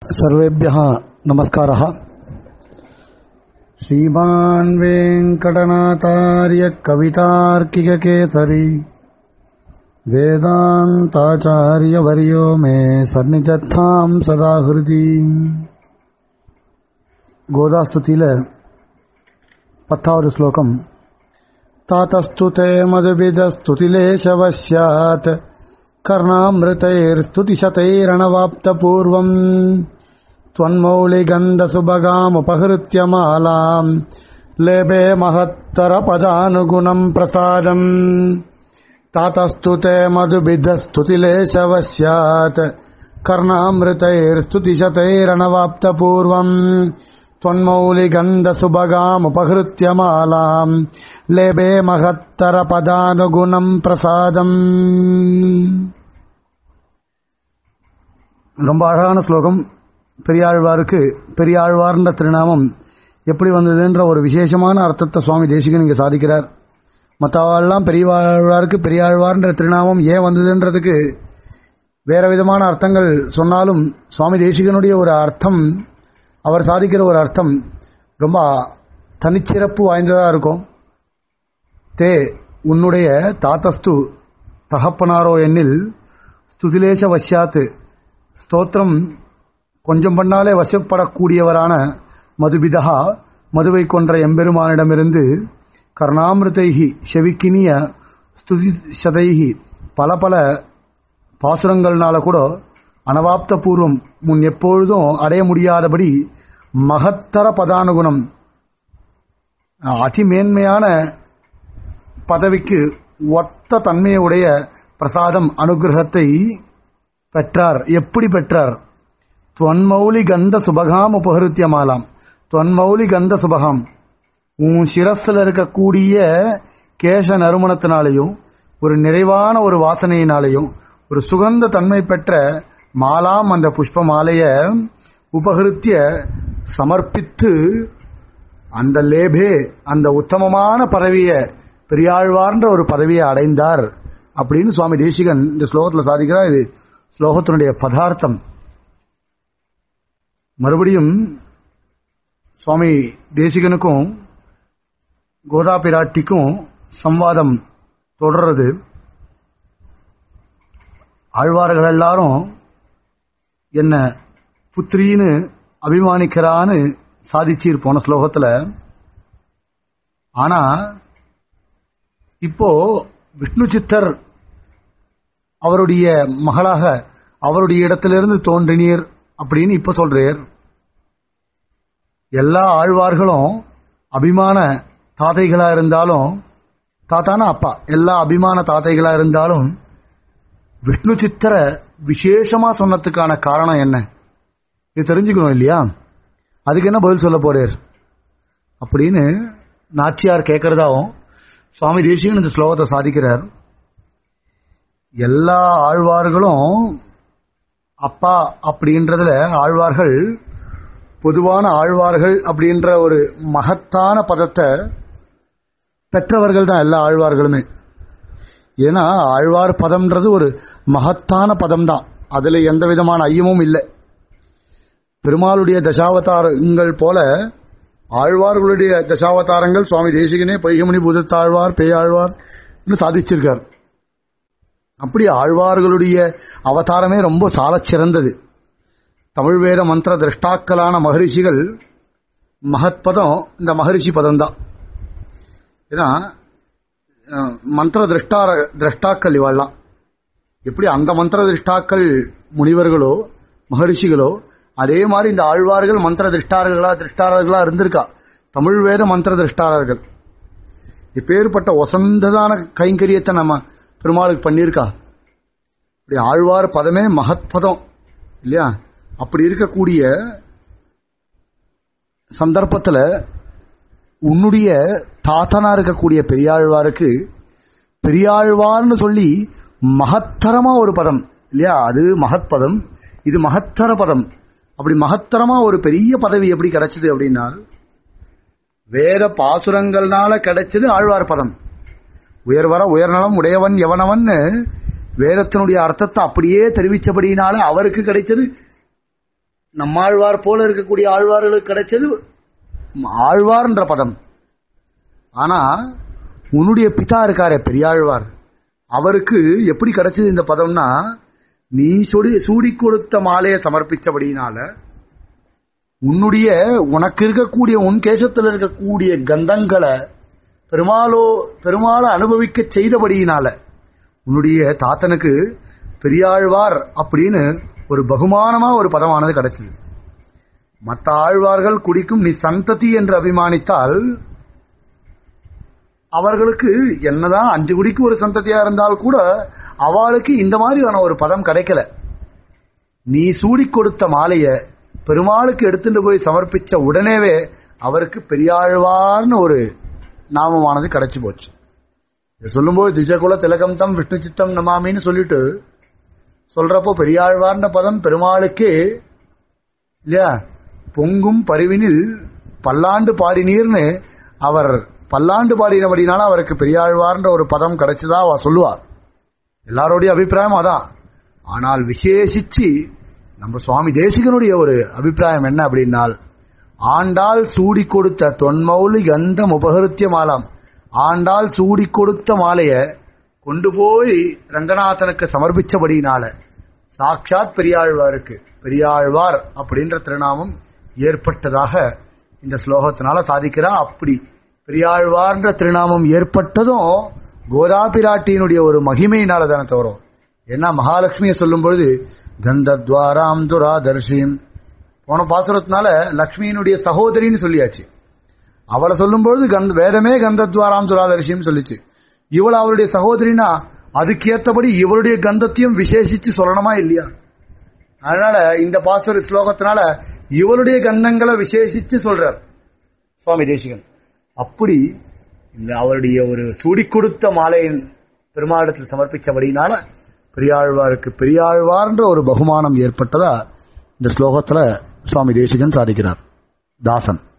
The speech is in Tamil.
सर्वेभ्यः नमस्कारः श्रीमान् वेङ्कटनाथार्य कवितार्किककेसरी वेदान्ताचार्यवर्यो मे सन्निधत्तां सदा हृदि கோதாஸ்துதியில பத்தாவது ஸ்லோகம் தாத்தஸ்து தே மதுபிதஸ்துதிலேஷவஸ்யாத் कर्णामृतैर्स्तुतिशतैरणवाप्तपूर्वम् त्वन्मौलिगन्धसुभगामुपहृत्य मालाम् लेभे महत्तरपदानुगुणम् प्रसादम् तातस्तु ते मधुबिधस्तुतिलेशवस्यात् कर्णामृतैर्स्तुतिशतैरणवाप्तपूर्वम् त्वन्मौलिगन्धसुभगामुपहृत्य मालाम् लेभे महत्तरपदानुगुणम् प्रसादम् ரொம்ப அழகான ஸ்லோகம் பெரியாழ்வாருக்கு பெரியாழ்வார்ன்ற திருநாமம் எப்படி வந்ததுன்ற ஒரு விசேஷமான அர்த்தத்தை சுவாமி தேசிகன் இங்கே சாதிக்கிறார் மற்றவாள்லாம் பெரியவாழ்வாருக்கு பெரியாழ்வார்ன்ற திருநாமம் ஏன் வந்ததுன்றதுக்கு வேற விதமான அர்த்தங்கள் சொன்னாலும் சுவாமி தேசிகனுடைய ஒரு அர்த்தம் அவர் சாதிக்கிற ஒரு அர்த்தம் ரொம்ப தனிச்சிறப்பு வாய்ந்ததாக இருக்கும் தே உன்னுடைய தாத்தஸ்து தகப்பனாரோ எண்ணில் ஸ்துதிலேச வசியாத்து ஸ்தோத்திரம் கொஞ்சம் பண்ணாலே வசப்படக்கூடியவரான மதுபிதா மதுவை கொன்ற எம்பெருமானிடமிருந்து கர்ணாமிருதைகி செவிக்கினிய ஸ்துதி சதைகி பல பல பாசுரங்கள்னால கூட அனவாப்த பூர்வம் முன் எப்பொழுதும் அடைய முடியாதபடி மகத்தர பதானுகுணம் அதிமேன்மையான பதவிக்கு ஒத்த தன்மையுடைய பிரசாதம் அனுகிரகத்தை பெற்றார் எப்படி பெற்றார் துவன்மௌலி கந்த சுபகாம் உபகருத்திய மாலாம் துவன்மௌலி கந்த சுபகாம் உன் சிரஸ்ல இருக்கக்கூடிய கேச நறுமணத்தினாலையும் ஒரு நிறைவான ஒரு வாசனையினாலையும் ஒரு சுகந்த தன்மை பெற்ற மாலாம் அந்த புஷ்ப மாலைய உபகருத்திய சமர்ப்பித்து அந்த லேபே அந்த உத்தமமான பதவிய பெரியாழ்வார்ன்ற ஒரு பதவியை அடைந்தார் அப்படின்னு சுவாமி தேசிகன் இந்த ஸ்லோகத்தில் சாதிக்கிறார் இது ஸ்லோகத்தினுடைய பதார்த்தம் மறுபடியும் சுவாமி தேசிகனுக்கும் கோதா பிராட்டிக்கும் சம்வாதம் தொடர்றது ஆழ்வார்கள் எல்லாரும் என்ன புத்திரின்னு அபிமானிக்கிறான்னு சாதிச்சீர் போன ஸ்லோகத்தில் ஆனா இப்போ விஷ்ணு சித்தர் அவருடைய மகளாக அவருடைய இடத்திலிருந்து தோன்றினீர் அப்படின்னு இப்ப சொல்றீர் எல்லா ஆழ்வார்களும் அபிமான தாதைகளா இருந்தாலும் தாத்தானா அப்பா எல்லா அபிமான தாத்தைகளா இருந்தாலும் விஷ்ணு சித்தர விசேஷமா சொன்னதுக்கான காரணம் என்ன இது தெரிஞ்சுக்கணும் இல்லையா அதுக்கு என்ன பதில் சொல்ல போறீர் அப்படின்னு நாச்சியார் கேட்கறதாவும் சுவாமி தேசியன் இந்த ஸ்லோகத்தை சாதிக்கிறார் எல்லா ஆழ்வார்களும் அப்பா அப்படின்றதுல ஆழ்வார்கள் பொதுவான ஆழ்வார்கள் அப்படின்ற ஒரு மகத்தான பதத்தை பெற்றவர்கள் தான் எல்லா ஆழ்வார்களுமே ஏன்னா ஆழ்வார் பதம்ன்றது ஒரு மகத்தான பதம் தான் அதுல எந்த விதமான ஐயமும் இல்லை பெருமாளுடைய தசாவதாரங்கள் போல ஆழ்வார்களுடைய தசாவதாரங்கள் சுவாமி தேசிகனே பைகமணி பூதத்தாழ்வார் பேயாழ்வார் சாதிச்சிருக்கார் அப்படி ஆழ்வார்களுடைய அவதாரமே ரொம்ப சாலச் சிறந்தது தமிழ் வேத மந்திர திரஷ்டாக்களான மகரிஷிகள் மகத்பதம் இந்த மகரிஷி பதம் தான் ஏன்னா மந்திர திரஷ்டார திரஷ்டாக்கள் இவாள்லாம் எப்படி அந்த மந்திர திரஷ்டாக்கள் முனிவர்களோ மகரிஷிகளோ அதே மாதிரி இந்த ஆழ்வார்கள் மந்திர திருஷ்டாரர்களா திருஷ்டாரர்களா இருந்திருக்கா தமிழ் வேத மந்திர திருஷ்டாரர்கள் இப்பேற்பட்ட ஒசந்ததான கைங்கரியத்தை நம்ம பெருமாளுக்கு பண்ணியிருக்கா இப்படி ஆழ்வார் பதமே மகத்பதம் இல்லையா அப்படி இருக்கக்கூடிய சந்தர்ப்பத்தில் உன்னுடைய தாத்தனா இருக்கக்கூடிய பெரியாழ்வாருக்கு பெரியாழ்வார்னு சொல்லி மகத்தரமா ஒரு பதம் இல்லையா அது மகத்பதம் இது மகத்தர பதம் அப்படி மகத்தரமா ஒரு பெரிய பதவி எப்படி கிடைச்சது அப்படின்னா வேத பாசுரங்கள்னால கிடைச்சது ஆழ்வார் பதம் உயர்வர உயர்நலம் உடையவன் எவனவன்னு வேதத்தினுடைய அர்த்தத்தை அப்படியே தெரிவிச்சபடியினால அவருக்கு கிடைச்சது நம்மாழ்வார் போல இருக்கக்கூடிய ஆழ்வார்களுக்கு கிடைச்சது ஆழ்வார்ன்ற பதம் ஆனா உன்னுடைய பிதா இருக்காரே பெரியாழ்வார் அவருக்கு எப்படி கிடைச்சது இந்த பதம்னா நீ சொடி சூடி கொடுத்த மாலையை சமர்ப்பிச்சபடினால உன்னுடைய உனக்கு இருக்கக்கூடிய உன் கேசத்தில் இருக்கக்கூடிய கந்தங்களை பெருமாளோ பெருமாளை அனுபவிக்க செய்தபடியினால உன்னுடைய தாத்தனுக்கு பெரியாழ்வார் அப்படின்னு ஒரு பகுமானமா ஒரு பதமானது கிடைச்சது மற்ற ஆழ்வார்கள் குடிக்கும் நீ சந்ததி என்று அபிமானித்தால் அவர்களுக்கு என்னதான் அஞ்சு குடிக்கு ஒரு சந்ததியா இருந்தால் கூட அவளுக்கு இந்த மாதிரியான ஒரு பதம் கிடைக்கல நீ சூடி கொடுத்த மாலைய பெருமாளுக்கு எடுத்துட்டு போய் சமர்ப்பிச்ச உடனேவே அவருக்கு பெரியாழ்வார்னு ஒரு நாமமானது கிடைச்சு போச்சு இதை சொல்லும்போது திஜகுல திலகம் தம் விஷ்ணு சித்தம் நமாமின்னு சொல்லிட்டு சொல்றப்போ பெரியாழ்வார்ன்ற பதம் பெருமாளுக்கே இல்லையா பொங்கும் பரிவினில் பல்லாண்டு பாடினீர்னு அவர் பல்லாண்டு பாடினபடினால அவருக்கு பெரியாழ்வார்ன்ற ஒரு பதம் கிடைச்சதா அவ சொல்லுவார் எல்லாருடைய அபிப்பிராயம் அதான் ஆனால் விசேஷிச்சு நம்ம சுவாமி தேசிகனுடைய ஒரு அபிப்பிராயம் என்ன அப்படின்னால் ஆண்டாள் சூடி கொடுத்த தொன்மௌலி கந்தம் உபகருத்திய மாலாம் ஆண்டாள் சூடி கொடுத்த மாலைய கொண்டு போய் ரங்கநாதனுக்கு சமர்ப்பிச்சபடினால சாட்சாத் பெரியாழ்வாருக்கு பெரியாழ்வார் அப்படின்ற திருநாமம் ஏற்பட்டதாக இந்த ஸ்லோகத்தினால சாதிக்கிறா அப்படி பெரியாழ்வார்ன்ற திருநாமம் ஏற்பட்டதும் கோதா பிராட்டியினுடைய ஒரு மகிமையினால தானே தவறும் ஏன்னா மகாலட்சுமியை சொல்லும் பொழுது கந்தத்வாராம் துராதர்ஷிம் போன பாசுரத்தினால லக்ஷ்மியினுடைய சகோதரின்னு சொல்லியாச்சு அவளை சொல்லும்பொழுது கந்த வேதமே கந்தத்வாராம் துராதர்ஷின்னு சொல்லிச்சு இவள் அவளுடைய சகோதரினா அதுக்கு ஏத்தபடி இவளுடைய கந்தத்தையும் விசேஷிச்சு சொல்லணுமா இல்லையா அதனால இந்த பாசுர ஸ்லோகத்தினால இவளுடைய கந்தங்களை விசேஷிச்சு சொல்றார் சுவாமி தேசிகன் அப்படி இந்த அவருடைய ஒரு சூடி கொடுத்த மாலையின் பெருமாளிடத்தில் சமர்ப்பிச்சபடினால பெரியாழ்வாருக்கு பெரியாழ்வார்ன்ற ஒரு பகுமானம் ஏற்பட்டதா இந்த ஸ்லோகத்துல சுவாமி தேசிகன் சாதிக்கிறார் தாசன்